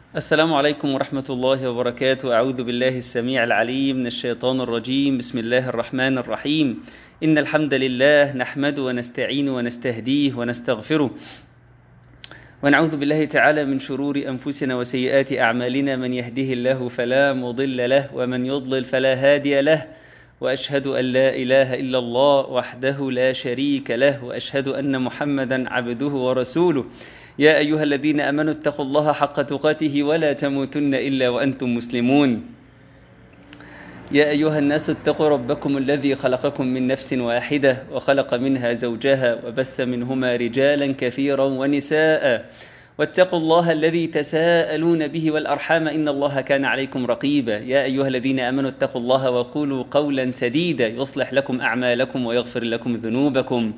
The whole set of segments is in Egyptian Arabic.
السلام عليكم ورحمة الله وبركاته أعوذ بالله السميع العليم من الشيطان الرجيم بسم الله الرحمن الرحيم إن الحمد لله نحمد ونستعين ونستهديه ونستغفره ونعوذ بالله تعالى من شرور أنفسنا وسيئات أعمالنا من يهده الله فلا مضل له ومن يضلل فلا هادي له وأشهد أن لا إله إلا الله وحده لا شريك له وأشهد أن محمدا عبده ورسوله يا أيها الذين أمنوا اتقوا الله حق تقاته ولا تموتن إلا وأنتم مسلمون يا أيها الناس اتقوا ربكم الذي خلقكم من نفس واحدة وخلق منها زوجها وبث منهما رجالا كثيرا ونساء واتقوا الله الذي تساءلون به والأرحام إن الله كان عليكم رقيبا يا أيها الذين أمنوا اتقوا الله وقولوا قولا سديدا يصلح لكم أعمالكم ويغفر لكم ذنوبكم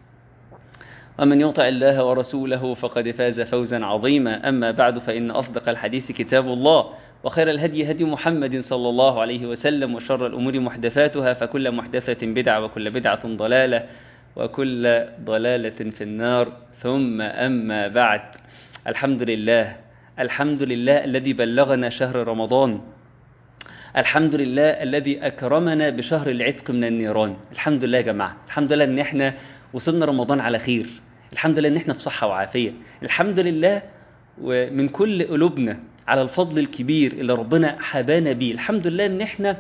ومن يطع الله ورسوله فقد فاز فوزا عظيما أما بعد فإن أصدق الحديث كتاب الله وخير الهدي هدي محمد صلى الله عليه وسلم وشر الأمور محدثاتها فكل محدثة بدعة وكل بدعة ضلالة وكل ضلالة في النار ثم أما بعد الحمد لله الحمد لله الذي بلغنا شهر رمضان الحمد لله الذي أكرمنا بشهر العتق من النيران الحمد لله يا جماعة الحمد لله أن احنا وصلنا رمضان على خير الحمد لله أن احنا في صحة وعافية الحمد لله ومن كل قلوبنا على الفضل الكبير اللي ربنا حبانا بيه الحمد لله أن احنا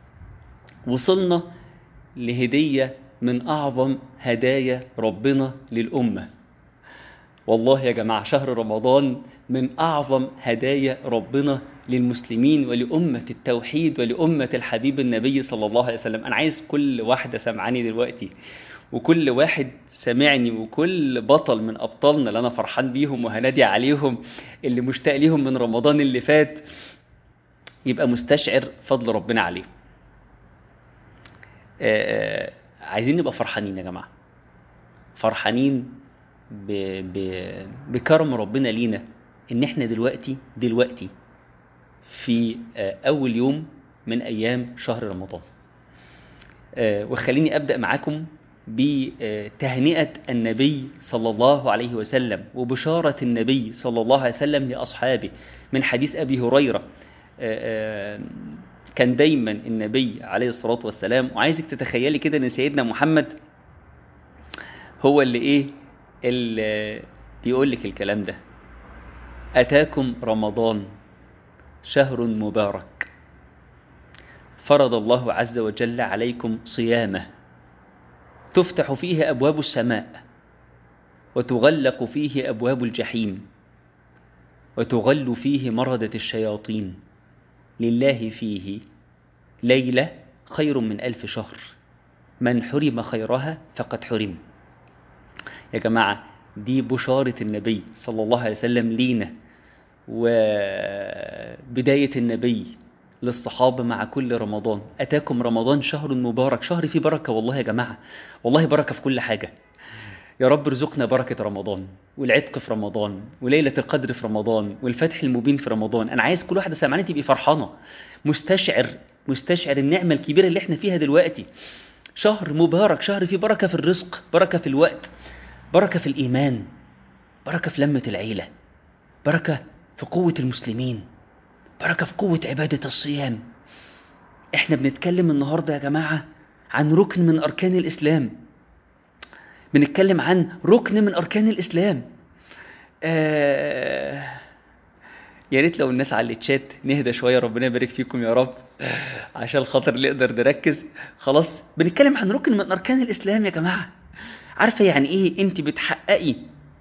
وصلنا لهدية من أعظم هدايا ربنا للأمة والله يا جماعة شهر رمضان من أعظم هدايا ربنا للمسلمين ولأمة التوحيد ولأمة الحبيب النبي صلى الله عليه وسلم أنا عايز كل واحدة سمعاني دلوقتي وكل واحد سمعني وكل بطل من أبطالنا اللي أنا فرحان بيهم وهنادي عليهم اللي مشتاق ليهم من رمضان اللي فات يبقى مستشعر فضل ربنا عليه آه عايزين نبقى فرحانين يا جماعة فرحانين ب... ب... بكرم ربنا لينا ان احنا دلوقتي دلوقتي في اول يوم من ايام شهر رمضان وخليني ابدا معاكم بتهنئه النبي صلى الله عليه وسلم وبشاره النبي صلى الله عليه وسلم لاصحابه من حديث ابي هريره كان دايما النبي عليه الصلاه والسلام وعايزك تتخيلي كده ان سيدنا محمد هو اللي ايه اللي بيقول لك الكلام ده أتاكم رمضان شهر مبارك فرض الله عز وجل عليكم صيامه تفتح فيه أبواب السماء وتغلق فيه أبواب الجحيم وتغل فيه مردة الشياطين لله فيه ليلة خير من ألف شهر من حرم خيرها فقد حرم يا جماعة دي بشارة النبي صلى الله عليه وسلم لينا وبداية النبي للصحابة مع كل رمضان أتاكم رمضان شهر مبارك شهر فيه بركة والله يا جماعة والله بركة في كل حاجة يا رب ارزقنا بركة رمضان والعتق في رمضان وليلة القدر في رمضان والفتح المبين في رمضان أنا عايز كل واحدة سامعاني تبقي فرحانة مستشعر مستشعر النعمة الكبيرة اللي احنا فيها دلوقتي شهر مبارك شهر فيه بركة في الرزق بركة في الوقت بركة في الإيمان بركة في لمة العيلة بركة في قوة المسلمين بركة في قوة عبادة الصيام احنا بنتكلم النهاردة يا جماعة عن ركن من أركان الإسلام بنتكلم عن ركن من أركان الإسلام آه يا ريت لو الناس على الشات نهدى شوية ربنا يبارك فيكم يا رب عشان خاطر نقدر نركز خلاص بنتكلم عن ركن من أركان الإسلام يا جماعة عارفة يعني ايه انت بتحققي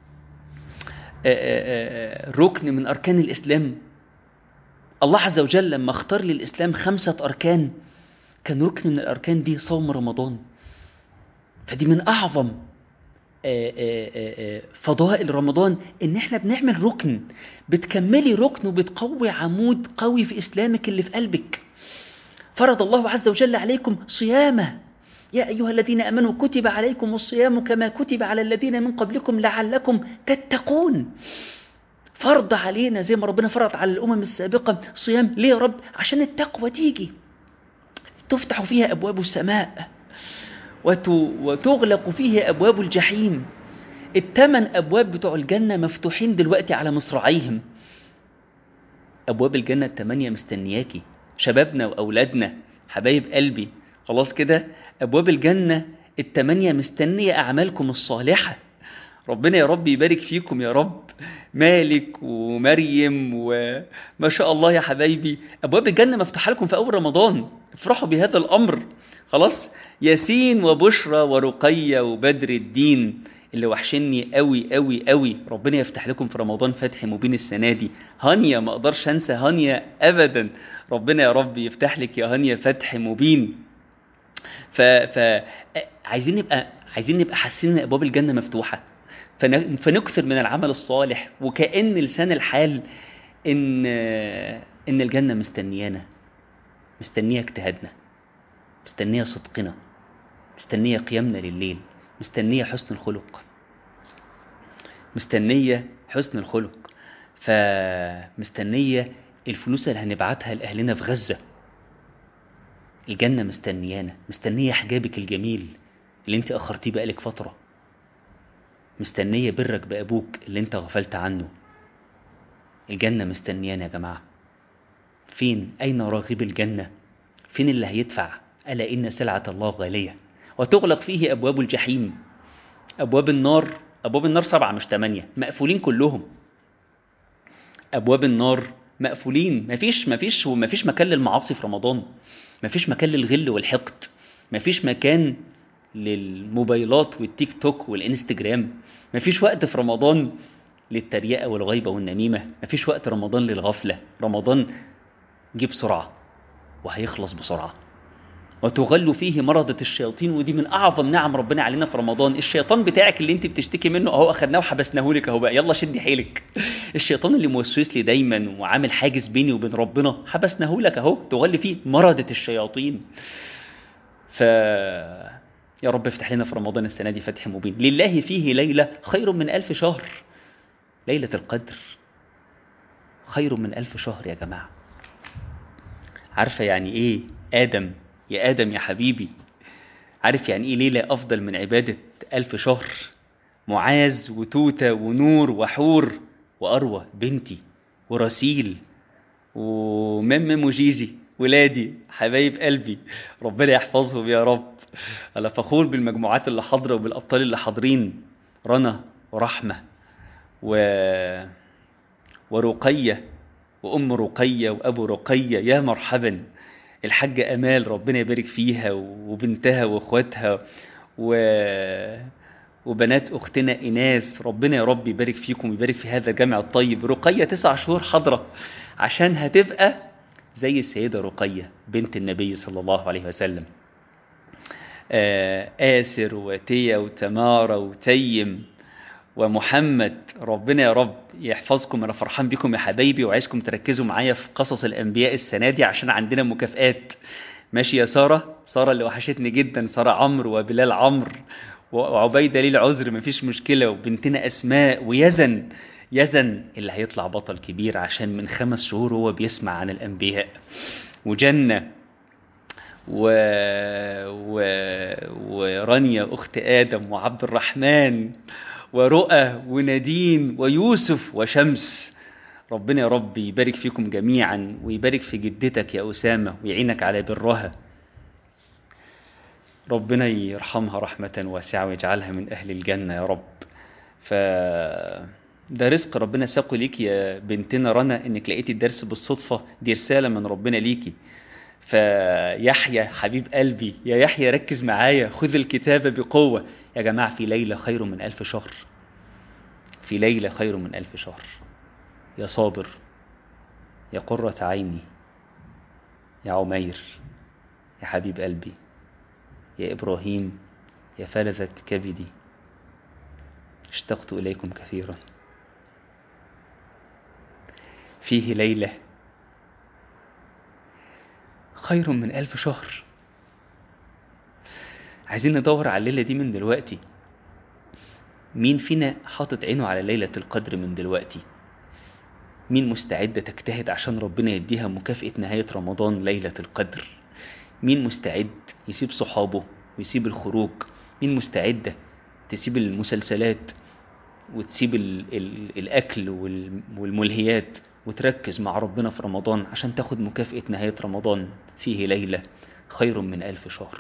ركن من اركان الاسلام الله عز وجل لما اختار للاسلام خمسة اركان كان ركن من الاركان دي صوم رمضان فدي من اعظم فضائل رمضان ان احنا بنعمل ركن بتكملي ركن وبتقوي عمود قوي في اسلامك اللي في قلبك فرض الله عز وجل عليكم صيامه يا أيها الذين أمنوا كتب عليكم الصيام كما كتب على الذين من قبلكم لعلكم تتقون فرض علينا زي ما ربنا فرض على الأمم السابقة صيام ليه يا رب عشان التقوى تيجي تفتح فيها أبواب السماء وتغلق فيها أبواب الجحيم الثمان أبواب بتوع الجنة مفتوحين دلوقتي على مصراعيهم أبواب الجنة التمانية مستنياكي شبابنا وأولادنا حبايب قلبي خلاص كده أبواب الجنة التمانية مستنية أعمالكم الصالحة ربنا يا رب يبارك فيكم يا رب مالك ومريم وما شاء الله يا حبايبي أبواب الجنة مفتوحة لكم في أول رمضان افرحوا بهذا الأمر خلاص ياسين وبشرى ورقية وبدر الدين اللي وحشني قوي قوي قوي ربنا يفتح لكم في رمضان فتح مبين السنة دي هانيا ما اقدرش انسى هانيا ابدا ربنا يا رب يفتح لك يا هانيا فتح مبين ف... ف... عايزين نبقى عايزين نبقى حاسين ان ابواب الجنه مفتوحه فن... فنكثر من العمل الصالح وكأن لسان الحال ان ان الجنه مستنيانا مستنيه اجتهادنا مستنيه صدقنا مستنيه قيامنا لليل مستنيه حسن الخلق مستنيه حسن الخلق فمستنيه الفلوس اللي هنبعتها لاهلنا في غزه الجنة مستنيانا مستنية حجابك الجميل اللي انت أخرتيه بقالك فترة مستنية برك بأبوك اللي انت غفلت عنه الجنة مستنيانا يا جماعة فين أين راغب الجنة فين اللي هيدفع ألا إن سلعة الله غالية وتغلق فيه أبواب الجحيم أبواب النار أبواب النار سبعة مش تمانية مقفولين كلهم أبواب النار مقفولين مفيش مفيش ومفيش مكان للمعاصي في رمضان مفيش مكان للغل والحقد مفيش مكان للموبايلات والتيك توك والانستجرام مفيش وقت في رمضان للتريقة والغيبة والنميمة مفيش وقت رمضان للغفلة رمضان جه بسرعة وهيخلص بسرعة وتغل فيه مرضة الشياطين ودي من أعظم نعم ربنا علينا في رمضان الشيطان بتاعك اللي انت بتشتكي منه اهو أخدناه وحبسناه لك اهو بقى يلا شدي حيلك الشيطان اللي موسوس لي دايما وعامل حاجز بيني وبين ربنا حبسناه لك اهو تغل فيه مرضة الشياطين ف يا رب افتح لنا في رمضان السنة دي فتح مبين لله فيه ليلة خير من ألف شهر ليلة القدر خير من ألف شهر يا جماعة عارفة يعني إيه آدم يا آدم يا حبيبي عارف يعني إيه ليلة أفضل من عبادة ألف شهر معاذ وتوتة ونور وحور وأروى بنتي ورسيل ومم وجيجي ولادي حبايب قلبي ربنا يحفظهم يا رب أنا فخور بالمجموعات اللي حاضرة وبالأبطال اللي حاضرين رنا ورحمة و... ورقية وأم رقية وأبو رقية يا مرحبا الحاجة أمال ربنا يبارك فيها وبنتها وإخواتها و... وبنات أختنا إناس ربنا يا رب يبارك فيكم ويبارك في هذا الجامع الطيب رقية تسع شهور حاضرة عشان هتبقى زي السيدة رقية بنت النبي صلى الله عليه وسلم آسر وتيا وتمارة وتيم ومحمد ربنا يا رب يحفظكم انا فرحان بكم يا حبايبي وعايزكم تركزوا معايا في قصص الانبياء السنه دي عشان عندنا مكافآت ماشي يا ساره ساره اللي وحشتني جدا ساره عمرو وبلال عمرو وعبيده ليه العذر مفيش مشكله وبنتنا اسماء ويزن يزن اللي هيطلع بطل كبير عشان من خمس شهور هو بيسمع عن الانبياء وجنه و... و... ورانيا اخت ادم وعبد الرحمن ورؤى ونادين ويوسف وشمس ربنا يا رب يبارك فيكم جميعا ويبارك في جدتك يا أسامة ويعينك على برها ربنا يرحمها رحمة واسعة ويجعلها من أهل الجنة يا رب ف ده رزق ربنا ساقه ليك يا بنتنا رنا انك لقيتي الدرس بالصدفة دي رسالة من ربنا ليكي فيحيى حبيب قلبي يا يحيى ركز معايا خذ الكتاب بقوة يا جماعة في ليلة خير من ألف شهر في ليلة خير من ألف شهر يا صابر يا قرة عيني يا عمير يا حبيب قلبي يا إبراهيم يا فلذة كبدي اشتقت إليكم كثيرا فيه ليلة خير من ألف شهر عايزين ندور على الليلة دي من دلوقتي مين فينا حاطط عينه على ليلة القدر من دلوقتي مين مستعدة تجتهد عشان ربنا يديها مكافأة نهاية رمضان ليلة القدر مين مستعد يسيب صحابه ويسيب الخروج مين مستعدة تسيب المسلسلات وتسيب ال ال الأكل والملهيات وتركز مع ربنا في رمضان عشان تاخد مكافأة نهاية رمضان فيه ليلة خير من ألف شهر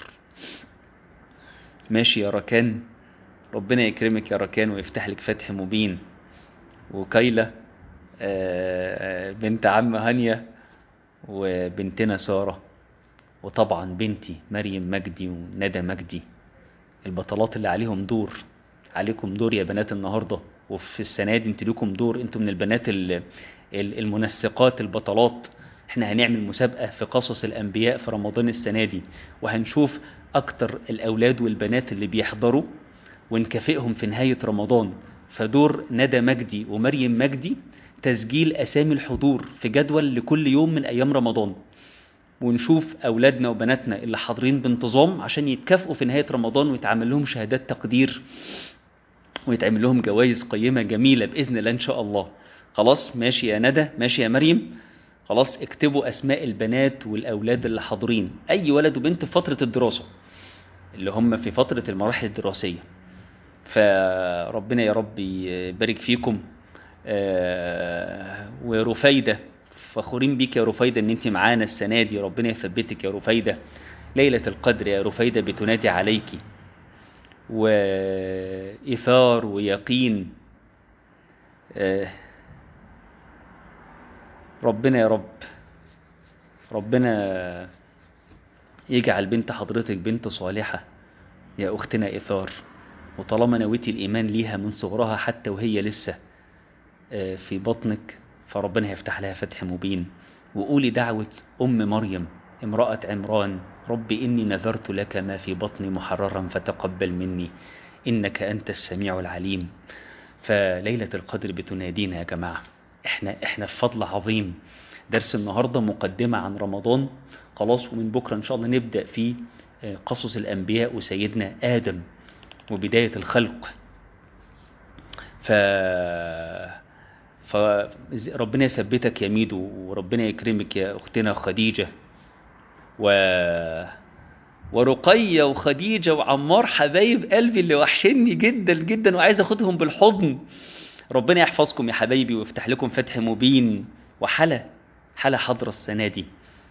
ماشي يا ركان ربنا يكرمك يا ركان ويفتح لك فتح مبين وكيلة آه، بنت عم هانية وبنتنا سارة وطبعا بنتي مريم مجدي وندى مجدي البطلات اللي عليهم دور عليكم دور يا بنات النهارده وفي السنه دي انتوا ليكم دور انتوا من البنات ال- ال- المنسقات البطلات احنا هنعمل مسابقه في قصص الانبياء في رمضان السنه دي وهنشوف اكتر الاولاد والبنات اللي بيحضروا ونكافئهم في نهايه رمضان فدور ندى مجدي ومريم مجدي تسجيل اسامي الحضور في جدول لكل يوم من ايام رمضان ونشوف اولادنا وبناتنا اللي حاضرين بانتظام عشان يتكافئوا في نهايه رمضان ويتعمل لهم شهادات تقدير ويتعمل لهم جوائز قيمه جميله باذن الله ان شاء الله خلاص ماشي يا ندى ماشي يا مريم خلاص اكتبوا اسماء البنات والاولاد اللي حاضرين اي ولد وبنت في فتره الدراسه اللي هم في فتره المراحل الدراسيه فربنا يا رب يبارك فيكم آه، ورفايده فخورين بيك يا رفايده ان انت معانا السنه دي ربنا يثبتك يا رفايده ليله القدر يا رفايده بتنادي عليكي وإثار ويقين آه، ربنا يا رب ربنا يجعل بنت حضرتك بنت صالحة يا أختنا إثار وطالما نويتي الإيمان ليها من صغرها حتى وهي لسه آه، في بطنك فربنا يفتح لها فتح مبين وقولي دعوة أم مريم امرأة عمران رب إني نذرت لك ما في بطني محررا فتقبل مني إنك أنت السميع العليم فليلة القدر بتنادينا يا جماعة احنا احنا في فضل عظيم درس النهاردة مقدمة عن رمضان خلاص ومن بكرة إن شاء الله نبدأ في آه، قصص الأنبياء وسيدنا آدم وبداية الخلق ف فربنا يثبتك يا ميدو وربنا يكرمك يا أختنا خديجة و ورقية وخديجة وعمار حبايب قلبي اللي وحشني جدا جدا وعايز اخدهم بالحضن ربنا يحفظكم يا حبايبي ويفتح لكم فتح مبين وحلا حلا حاضرة السنة دي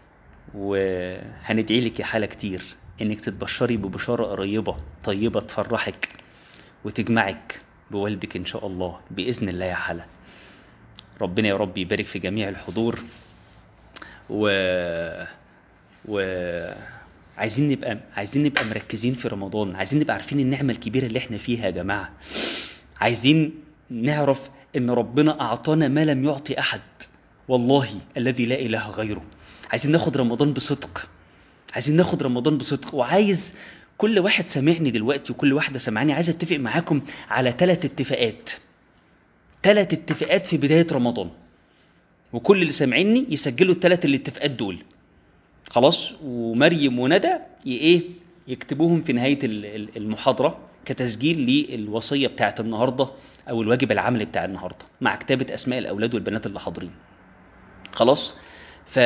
وهندعي لك يا حلا كتير انك تتبشري ببشارة قريبة طيبة تفرحك وتجمعك بوالدك ان شاء الله بإذن الله يا حلا ربنا يا رب يبارك في جميع الحضور و و عايزين نبقى عايزين نبقى مركزين في رمضان عايزين نبقى عارفين النعمة الكبيرة اللي احنا فيها يا جماعة عايزين نعرف ان ربنا اعطانا ما لم يعطي احد والله الذي لا اله غيره عايزين ناخد رمضان بصدق عايزين ناخد رمضان بصدق وعايز كل واحد سامعني دلوقتي وكل واحدة سامعاني عايز اتفق معاكم على ثلاث اتفاقات ثلاث اتفاقات في بداية رمضان وكل اللي سامعيني يسجلوا الثلاث الاتفاقات دول خلاص ومريم وندى ي- ايه يكتبوهم في نهاية ال- ال- المحاضرة كتسجيل للوصية بتاعت النهاردة أو الواجب العملي بتاع النهاردة مع كتابة أسماء الأولاد والبنات اللي حاضرين خلاص ف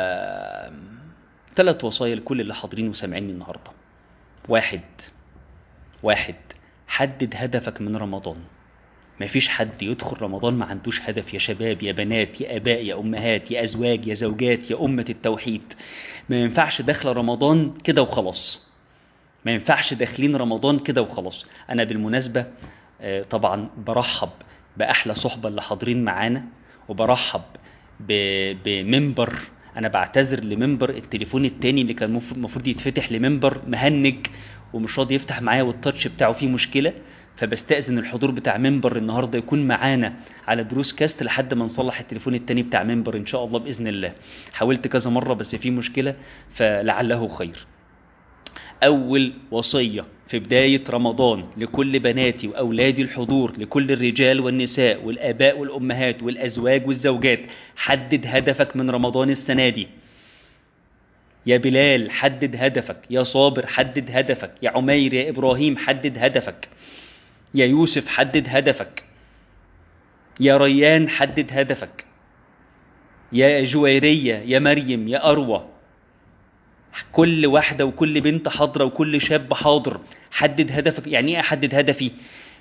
ثلاث وصايا لكل اللي حاضرين وسامعيني النهاردة واحد واحد حدد هدفك من رمضان مفيش حد يدخل رمضان ما عندوش هدف يا شباب يا بنات يا اباء يا امهات يا ازواج يا زوجات يا امه التوحيد ما ينفعش داخله رمضان كده وخلاص ما ينفعش داخلين رمضان كده وخلاص انا بالمناسبه آه، طبعا برحب باحلى صحبه اللي حاضرين معانا وبرحب ب- بمنبر انا بعتذر لمنبر التليفون التاني اللي كان المفروض- المفروض يتفتح لمنبر مهنج ومش راضي يفتح معايا والتاتش بتاعه فيه مشكله فبستأذن الحضور بتاع منبر النهارده يكون معانا على دروس كاست لحد ما نصلح التليفون التاني بتاع منبر ان شاء الله باذن الله حاولت كذا مره بس في مشكله فلعله خير أول وصية في بداية رمضان لكل بناتي وأولادي الحضور لكل الرجال والنساء والآباء والأمهات والأزواج والزوجات حدد هدفك من رمضان السنة دي يا بلال حدد هدفك يا صابر حدد هدفك يا عمير يا إبراهيم حدد هدفك يا يوسف حدد هدفك يا ريان حدد هدفك يا جويرية يا مريم يا أروى كل واحدة وكل بنت حاضرة وكل شاب حاضر حدد هدفك يعني ايه احدد هدفي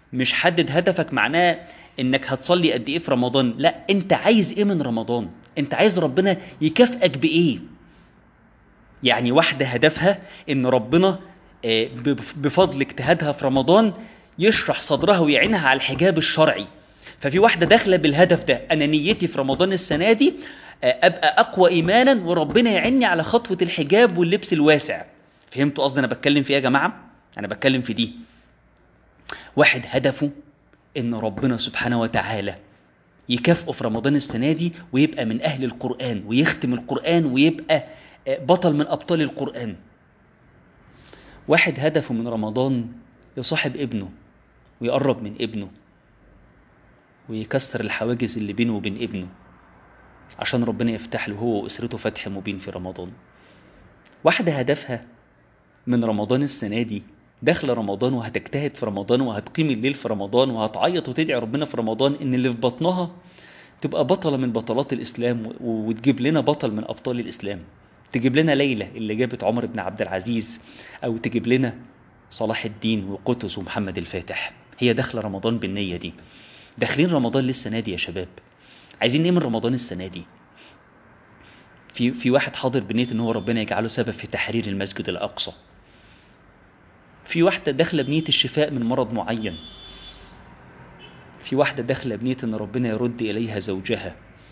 مش حدد هدفك معناه انك هتصلي قد ايه في رمضان لا انت عايز ايه من رمضان انت عايز ربنا يكافئك بايه يعني واحدة هدفها ان ربنا آه، بف- بفضل اجتهادها في رمضان يشرح صدرها ويعينها على الحجاب الشرعي ففي واحدة داخلة بالهدف ده أنا نيتي في رمضان السنة دي آه، أبقى أقوى إيمانا وربنا يعيني على خطوة الحجاب واللبس الواسع فهمتوا قصدي أنا بتكلم في إيه يا جماعة؟ أنا بتكلم في دي واحد هدفه إن ربنا سبحانه وتعالى يكافئه في رمضان السنة دي ويبقى من أهل القرآن ويختم القرآن ويبقى آه، بطل من أبطال القرآن واحد هدفه من رمضان يصاحب ابنه ويقرب من ابنه ويكسر الحواجز اللي بينه وبين ابنه عشان ربنا يفتح له هو وأسرته فتح مبين في رمضان واحدة هدفها من رمضان السنة دي داخلة رمضان وهتجتهد في رمضان وهتقيم الليل في رمضان وهتعيط وتدعي ربنا في رمضان إن اللي في بطنها تبقى بطلة من بطلات الإسلام و- وتجيب لنا بطل من أبطال الإسلام تجيب لنا ليلى اللي جابت عمر بن عبد العزيز أو تجيب لنا صلاح الدين وقطز ومحمد الفاتح هي داخلة رمضان بالنية دي داخلين رمضان للسنة دي يا شباب عايزين ايه من رمضان السنة دي في في واحد حاضر بنية ان هو ربنا يجعله سبب في تحرير المسجد الأقصى في واحدة داخلة بنية الشفاء من مرض معين في واحدة داخلة بنية ان ربنا يرد إليها زوجها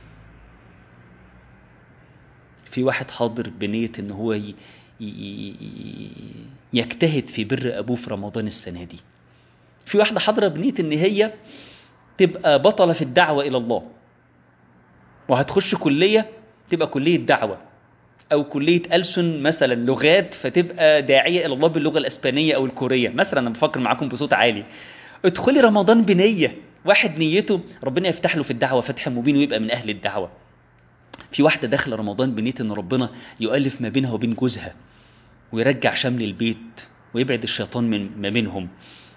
في واحد حاضر بنية ان هو ي... ي... ي- يجتهد في بر أبوه في رمضان السنة دي في واحدة حاضرة بنية ان هي تبقى بطلة في الدعوة إلى الله وهتخش كلية تبقى كلية دعوة أو كلية ألسن مثلا لغات فتبقى داعية إلى الله باللغة الأسبانية أو الكورية مثلا أنا بفكر معاكم بصوت عالي ادخلي رمضان بنية واحد نيته ربنا يفتح له في الدعوة فتح مبين ويبقى من أهل الدعوة في واحدة داخلة رمضان بنية إن ربنا يؤلف ما بينها وبين جوزها ويرجع شمل البيت ويبعد الشيطان من ما بينهم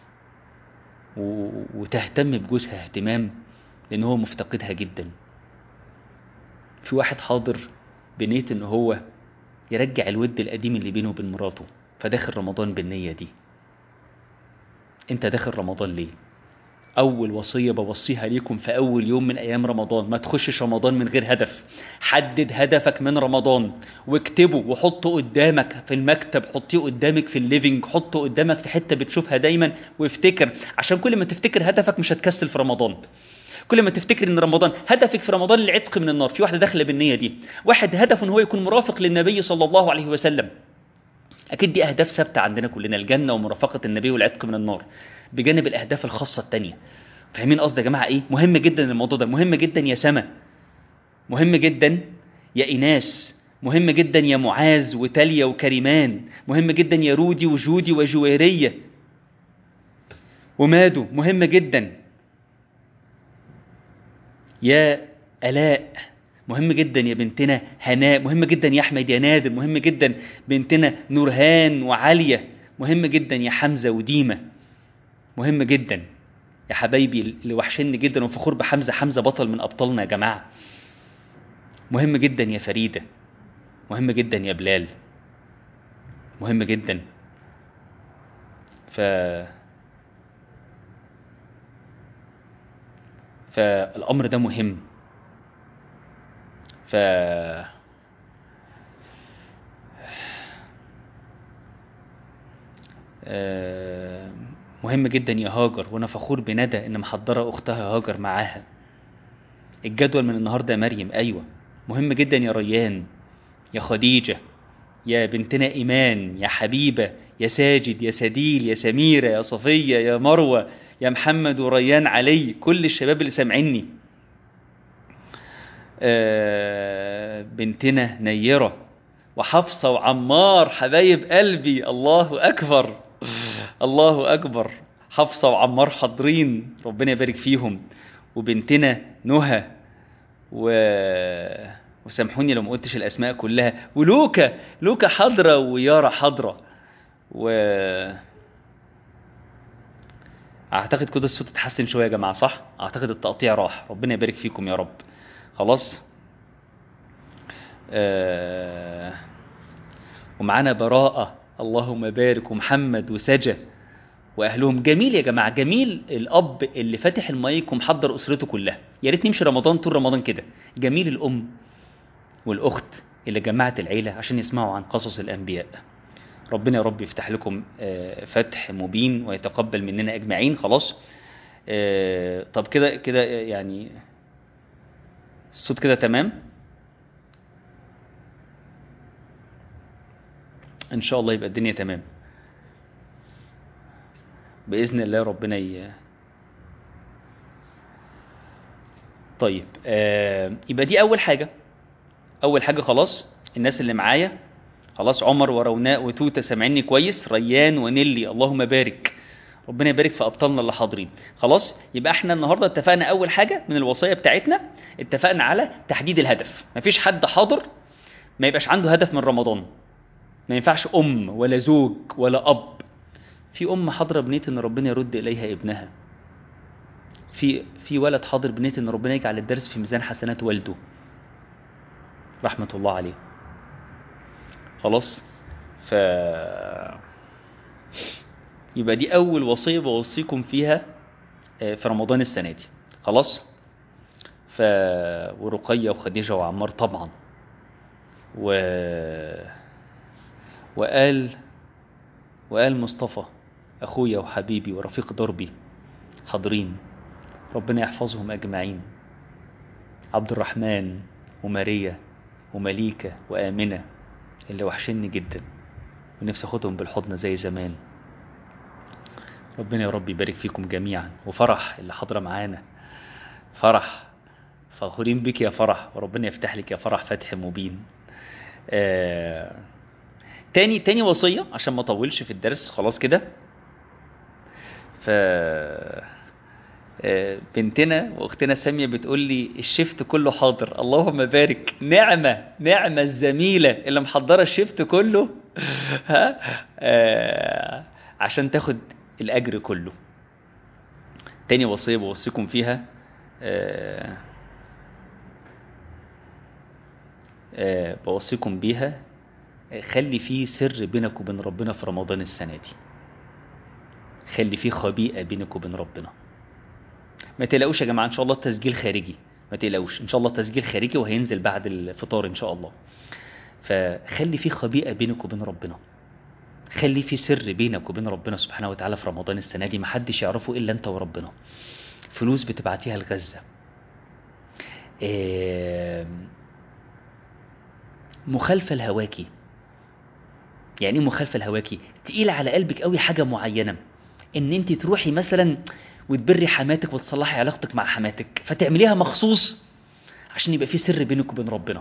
و- وتهتم بجوزها اهتمام لأن هو مفتقدها جدا في واحد حاضر بنية إن هو يرجع الود القديم اللي بينه وبين مراته فداخل رمضان بالنية دي انت داخل رمضان ليه اول وصية بوصيها ليكم في اول يوم من ايام رمضان ما تخشش رمضان من غير هدف حدد هدفك من رمضان واكتبه وحطه قدامك في المكتب حطيه قدامك في الليفينج حطه قدامك في حتة بتشوفها دايما وافتكر عشان كل ما تفتكر هدفك مش هتكسل في رمضان كل ما تفتكر ان رمضان هدفك في رمضان العتق من النار في واحده داخله بالنيه دي واحد هدفه ان هو يكون مرافق للنبي صلى الله عليه وسلم اكيد دي اهداف ثابته عندنا كلنا الجنه ومرافقه النبي والعتق من النار بجانب الاهداف الخاصه التانية فاهمين قصدي يا جماعه ايه مهم جدا الموضوع ده مهم جدا يا سما مهم جدا يا ايناس مهم جدا يا معاذ وتاليا وكريمان مهم جدا يا رودي وجودي وجويريه ومادو مهم جدا يا آلاء مهم جدا يا بنتنا هناء مهم جدا يا أحمد يا نادر مهم جدا بنتنا نورهان وعالية مهم جدا يا حمزة وديمة مهم جدا يا حبايبي اللي وحشني جدا وفخور بحمزة حمزة بطل من أبطالنا يا جماعة مهم جدا يا فريدة مهم جدا يا بلال مهم جدا ف فالأمر ده مهم ف آه، مهم جدا يا هاجر وانا فخور بندى ان محضره اختها هاجر معاها الجدول من النهارده يا مريم ايوه مهم جدا يا ريان يا خديجه يا بنتنا ايمان يا حبيبه يا ساجد يا سديل يا سميره يا صفيه يا مروه يا محمد وريان علي كل الشباب اللي سامعيني آه، بنتنا نيرة وحفصة وعمار حبايب قلبي الله أكبر الله أكبر حفصة وعمار حاضرين ربنا يبارك فيهم وبنتنا نهى و... وسامحوني لو ما قلتش الأسماء كلها ولوكا لوكا حاضرة ويارا حاضرة و اعتقد كده الصوت اتحسن شويه يا جماعه صح اعتقد التقطيع راح ربنا يبارك فيكم يا رب خلاص آه ومعانا براءة اللهم بارك ومحمد وسجى واهلهم جميل يا جماعه جميل الاب اللي فاتح المايك ومحضر اسرته كلها يا ريت نمشي رمضان طول رمضان كده جميل الام والاخت اللي جمعت العيله عشان يسمعوا عن قصص الانبياء ربنا يا رب يفتح لكم آه، فتح مبين ويتقبل مننا اجمعين خلاص آه، طب كده كده يعني الصوت كده تمام ان شاء الله يبقى الدنيا تمام باذن الله ربنا ي... طيب آه يبقى دي اول حاجه اول حاجه خلاص الناس اللي معايا خلاص عمر وروناء وتوته سامعيني كويس ريان ونيلي اللهم بارك ربنا يبارك في ابطالنا اللي حاضرين خلاص يبقى احنا النهارده اتفقنا اول حاجه من الوصيه بتاعتنا اتفقنا على تحديد الهدف مفيش حد حاضر ما يبقاش عنده هدف من رمضان ما ينفعش ام ولا زوج ولا اب في ام حاضره بنيه ان ربنا يرد اليها ابنها في في ولد حاضر بنيه ان ربنا يجعل الدرس في ميزان حسنات والده رحمه الله عليه خلاص ف يبقى دي اول وصيه بوصيكم فيها آه، في رمضان السنه دي خلاص ف ورقيه وخديجه وعمار طبعا و وقال وقال مصطفى اخويا وحبيبي ورفيق دربي حاضرين ربنا يحفظهم اجمعين عبد الرحمن وماريا ومليكه وامنه اللي وحشني جدا ونفسي اخدهم بالحضن زي زمان ربنا يا رب يبارك فيكم جميعا وفرح اللي حاضره معانا فرح فخورين بك يا فرح وربنا يفتح لك يا فرح فتح مبين آه... تاني تاني وصيه عشان ما اطولش في الدرس خلاص كده ف آه، بنتنا واختنا ساميه بتقول لي الشفت كله حاضر اللهم بارك نعمه نعمه الزميله اللي محضره الشفت كله ها آه، عشان تاخد الاجر كله تاني وصيه بوصيكم فيها آه، آه، بوصيكم بيها آه، خلي فيه سر بينك وبين ربنا في رمضان السنه دي خلي فيه خبيئه بينك وبين ربنا ما تقلقوش يا جماعه ان شاء الله التسجيل خارجي ما تقلقوش ان شاء الله تسجيل خارجي وهينزل بعد الفطار ان شاء الله فخلي في خبيئه بينك وبين ربنا خلي في سر بينك وبين ربنا سبحانه وتعالى في رمضان السنه دي محدش يعرفه الا انت وربنا فلوس بتبعتيها لغزه آم، مخالفه لهواكي يعني ايه مخالفه لهواكي تقيله على قلبك قوي حاجه معينه ان انت تروحي مثلا وتبري حماتك وتصلحي علاقتك مع حماتك فتعمليها مخصوص عشان يبقى في سر بينك وبين ربنا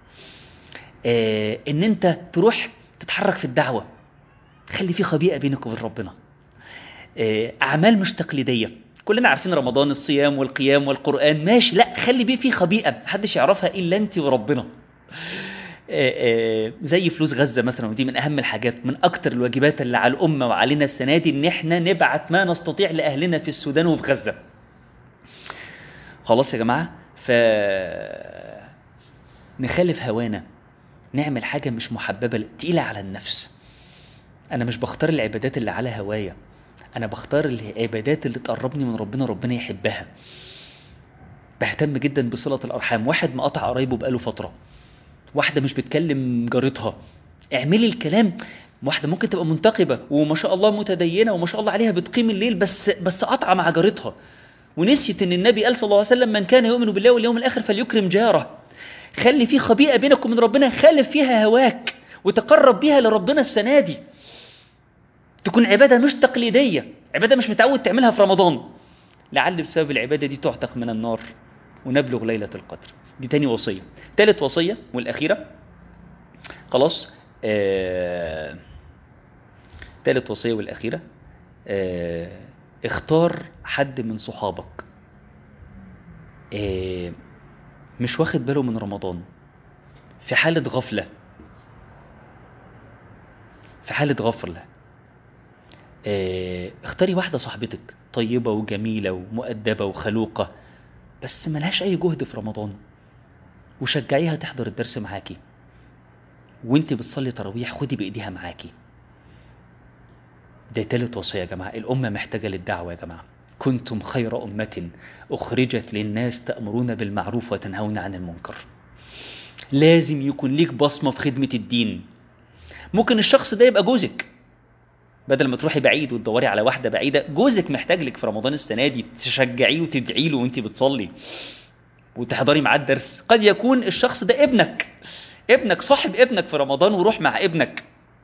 آه ان انت تروح تتحرك في الدعوه خلي في خبيئه بينك وبين ربنا آه اعمال مش تقليديه كلنا عارفين رمضان الصيام والقيام والقران ماشي لا خلي بيه في خبيئه محدش يعرفها الا انت وربنا آه، آه، زي فلوس غزة مثلا ودي من أهم الحاجات من أكتر الواجبات اللي على الأمة وعلينا السنة دي إن إحنا نبعت ما نستطيع لأهلنا في السودان وفي غزة خلاص يا جماعة ف نخالف هوانا نعمل حاجة مش محببة تقيلة على النفس أنا مش بختار العبادات اللي على هوايا أنا بختار العبادات اللي تقربني من ربنا ربنا يحبها بهتم جدا بصلة الأرحام واحد مقطع قرايبه بقاله فترة واحدة مش بتكلم جارتها اعملي الكلام واحدة ممكن تبقى منتقبة وما شاء الله متدينة وما شاء الله عليها بتقيم الليل بس بس قطعة مع جارتها ونسيت ان النبي قال صلى الله عليه وسلم من كان يؤمن بالله واليوم الاخر فليكرم جاره خلي في خبيئة بينك وبين ربنا خالف فيها هواك وتقرب بيها لربنا السنة دي تكون عبادة مش تقليدية عبادة مش متعود تعملها في رمضان لعل بسبب العبادة دي تعتق من النار ونبلغ ليلة القدر دي تاني وصية تالت وصية والأخيرة خلاص آه... تالت وصية والأخيرة آه... اختار حد من صحابك آه... مش واخد باله من رمضان في حالة غفلة في حالة غفلة آه... اختاري واحدة صاحبتك طيبة وجميلة ومؤدبة وخلوقة بس ملهاش أي جهد في رمضان وشجعيها تحضر الدرس معاكي وانت بتصلي تراويح خدي بايديها معاكي ده تالت وصية يا جماعة الأمة محتاجة للدعوة يا جماعة كنتم خير أمة أخرجت للناس تأمرون بالمعروف وتنهون عن المنكر لازم يكون ليك بصمة في خدمة الدين ممكن الشخص ده يبقى جوزك بدل ما تروحي بعيد وتدوري على واحدة بعيدة جوزك محتاج لك في رمضان السنة دي تشجعيه وتدعي له وانت بتصلي وتحضري معاه الدرس قد يكون الشخص ده ابنك ابنك صاحب ابنك في رمضان وروح مع ابنك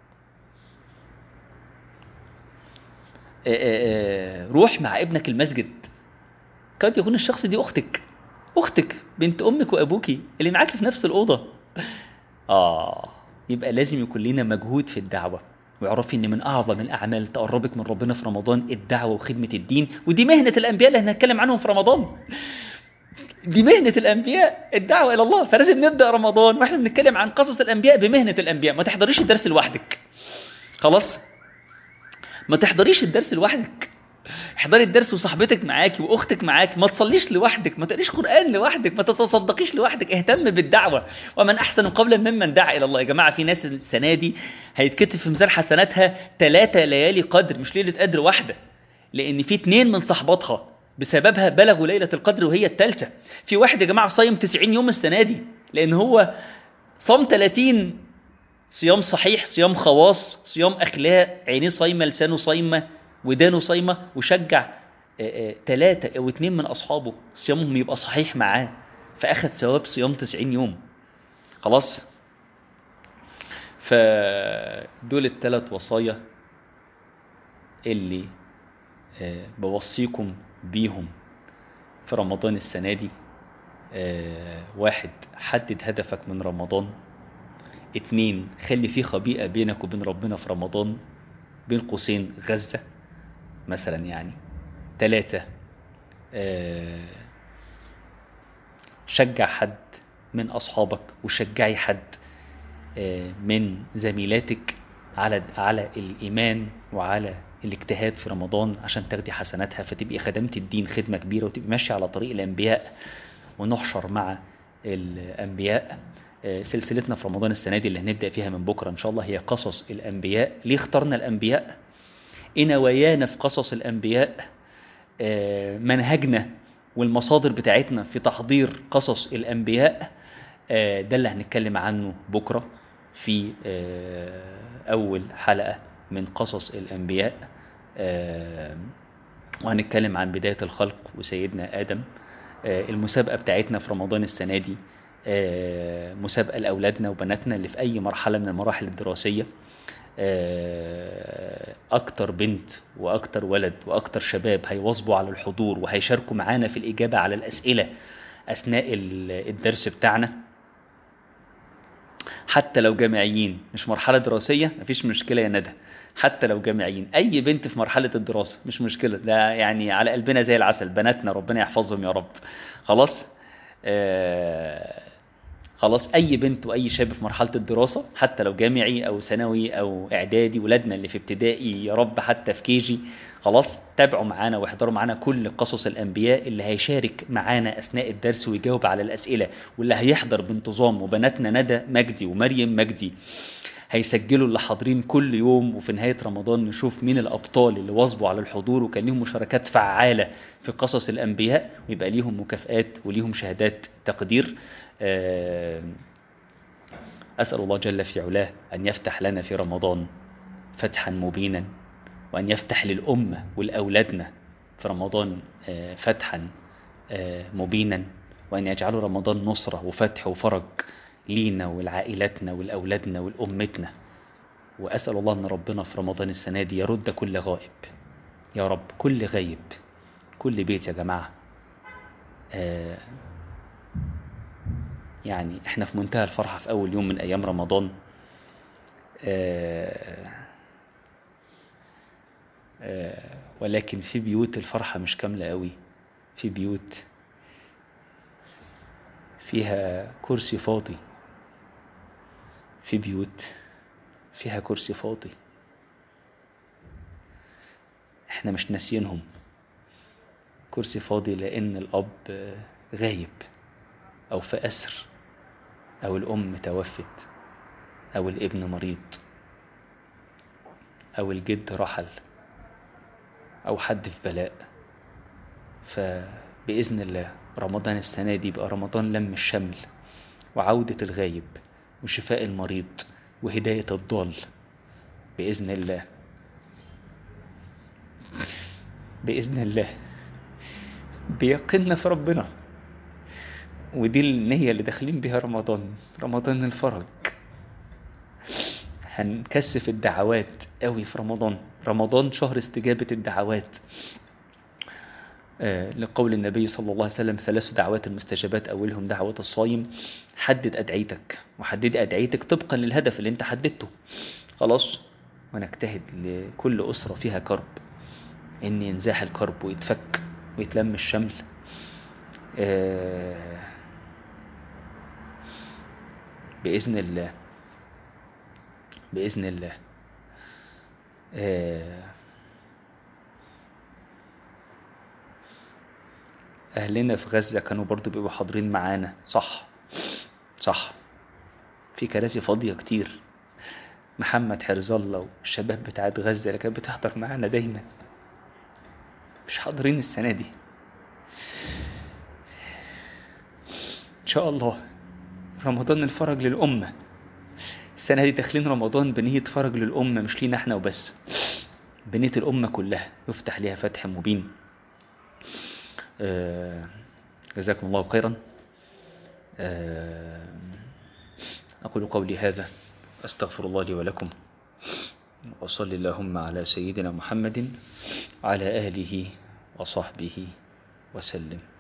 روح مع ابنك المسجد قد يكون الشخص دي اختك اختك بنت امك وابوكي اللي معاكي في نفس الاوضه اه يبقى لازم يكون لنا مجهود في الدعوه واعرفي ان من اعظم الاعمال تقربك من ربنا في رمضان الدعوه وخدمه الدين ودي مهنه الانبياء اللي هنتكلم عنهم في رمضان دي مهنة الأنبياء الدعوة إلى الله فلازم نبدأ رمضان وإحنا بنتكلم عن قصص الأنبياء بمهنة الأنبياء ما تحضريش الدرس لوحدك خلاص ما تحضريش الدرس لوحدك احضري الدرس وصاحبتك معاكي واختك معاكي ما تصليش لوحدك ما تقريش قران لوحدك ما تتصدقيش لوحدك اهتم بالدعوه ومن احسن قولا ممن دعا الى الله يا جماعه في ناس السنه دي هيتكتب في ميزان حسناتها ثلاثه ليالي قدر مش ليله قدر واحده لان في اتنين من صحباتها بسببها بلغوا ليله القدر وهي الثالثه في واحد يا جماعه صايم 90 يوم السنه دي لان هو صام 30 صيام صحيح صيام خواص صيام اخلاق عينيه صايمه لسانه صايمه ودانه صايمه وشجع ثلاثة أو اتنين من أصحابه صيامهم يبقى صحيح معاه فأخذ ثواب صيام 90 يوم خلاص فدول الثلاث وصايا اللي بوصيكم بيهم في رمضان السنة دي واحد حدد هدفك من رمضان اتنين خلي في خبيئة بينك وبين ربنا في رمضان بين قوسين غزة مثلا يعني تلاتة شجع حد من أصحابك وشجعي حد من زميلاتك على على الإيمان وعلى الاجتهاد في رمضان عشان تاخدي حسناتها فتبقي خدمت الدين خدمة كبيرة وتبقي ماشية على طريق الأنبياء ونحشر مع الأنبياء سلسلتنا في رمضان السنة دي اللي هنبدأ فيها من بكرة إن شاء الله هي قصص الأنبياء ليه اخترنا الأنبياء إيه نوايانا في قصص الأنبياء منهجنا والمصادر بتاعتنا في تحضير قصص الأنبياء ده اللي هنتكلم عنه بكرة في أول حلقة من قصص الأنبياء وهنتكلم عن بداية الخلق وسيدنا آدم المسابقة بتاعتنا في رمضان السنة دي مسابقة لأولادنا وبناتنا اللي في أي مرحلة من المراحل الدراسية أكتر بنت وأكتر ولد وأكتر شباب هيواظبوا على الحضور وهيشاركوا معانا في الإجابة على الأسئلة أثناء الدرس بتاعنا حتى لو جامعيين مش مرحلة دراسية مفيش مشكلة يا ندى حتى لو جامعيين أي بنت في مرحلة الدراسة مش مشكلة ده يعني على قلبنا زي العسل بناتنا ربنا يحفظهم يا رب خلاص آه خلاص اي بنت واي شاب في مرحله الدراسه حتى لو جامعي او ثانوي او اعدادي ولادنا اللي في ابتدائي يا رب حتى في كيجي خلاص تابعوا معانا واحضروا معانا كل قصص الانبياء اللي هيشارك معانا اثناء الدرس ويجاوب على الاسئله واللي هيحضر بانتظام وبناتنا ندى مجدي ومريم مجدي هيسجلوا اللي حاضرين كل يوم وفي نهايه رمضان نشوف مين الابطال اللي واظبوا على الحضور وكان ليهم مشاركات فعاله في قصص الانبياء ويبقى ليهم مكافئات وليهم شهادات تقدير أسأل الله جل في علاه أن يفتح لنا في رمضان فتحا مبينا وأن يفتح للأمة ولأولادنا في رمضان فتحا مبينا وأن يجعله رمضان نصرة وفتح وفرج لينا ولعائلاتنا ولأولادنا ولأمتنا وأسأل الله أن ربنا في رمضان السنة دي يرد كل غائب يا رب كل غايب كل بيت يا جماعة يعني احنا في منتهى الفرحة في أول يوم من أيام رمضان آآ آآ ولكن في بيوت الفرحة مش كاملة قوي في بيوت فيها كرسي فاضي في بيوت فيها كرسي فاضي احنا مش ناسينهم كرسي فاضي لأن الأب غايب أو في أسر أو الأم توفت أو الابن مريض أو الجد رحل أو حد في بلاء فبإذن الله رمضان السنة دي بقى رمضان لم الشمل وعودة الغايب وشفاء المريض وهداية الضال بإذن الله بإذن الله بيقيننا في ربنا ودي النية اللي داخلين بيها رمضان رمضان الفرج هنكثف الدعوات قوي في رمضان رمضان شهر استجابة الدعوات آه لقول النبي صلى الله عليه وسلم ثلاث دعوات المستجابات أولهم دعوة الصايم حدد أدعيتك وحدد أدعيتك طبقا للهدف اللي انت حددته خلاص ونجتهد لكل أسرة فيها كرب إن ينزاح الكرب ويتفك ويتلم الشمل آه بإذن الله بإذن الله آه أهلنا في غزة كانوا برضو بيبقوا حاضرين معانا صح صح في كراسي فاضية كتير محمد حرز الله والشباب بتاعت غزة اللي كانت بتحضر معانا دايما مش حاضرين السنة دي إن شاء الله رمضان الفرج للأمة السنة دي داخلين رمضان بنية فرج للأمة مش لينا احنا وبس بنية الأمة كلها يفتح ليها فتح مبين آه جزاكم الله خيرا آه أقول قولي هذا أستغفر الله لي ولكم وصل اللهم على سيدنا محمد وعلى آله وصحبه وسلم